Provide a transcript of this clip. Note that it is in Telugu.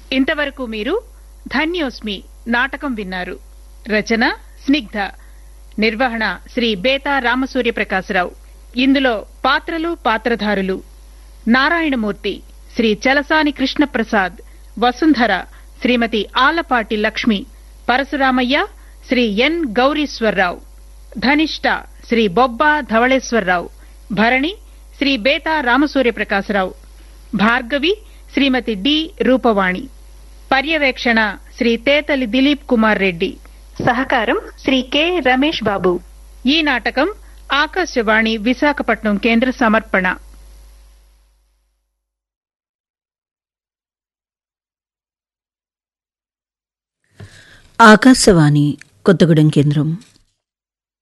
ఇంతవరకు మీరు ధన్యోస్మి నాటకం విన్నారు రచన స్నిగ్ధ నిర్వహణ శ్రీ బేతా రామసూర్య ప్రకాశరావు ఇందులో పాత్రలు పాత్రధారులు నారాయణమూర్తి శ్రీ చలసాని కృష్ణప్రసాద్ వసుంధర శ్రీమతి ఆలపాటి లక్ష్మి పరశురామయ్య శ్రీ ఎన్ గౌరీశ్వరరావు ధనిష్ట శ్రీ బొబ్బా ధవళేశ్వరరావు భరణి శ్రీ బేతా రామసూర్య ప్రకాశరావు భార్గవి శ్రీమతి డి రూపవాణి పర్యవేక్షణ శ్రీ తేతలి దిలీప్ కుమార్ రెడ్డి సహకారం శ్రీ కె రమేష్ బాబు ఈ నాటకం ఆకాశవాణి విశాఖపట్నం కేంద్ర సమర్పణ ఆకాశవాణి కొత్తగూడెం కేంద్రం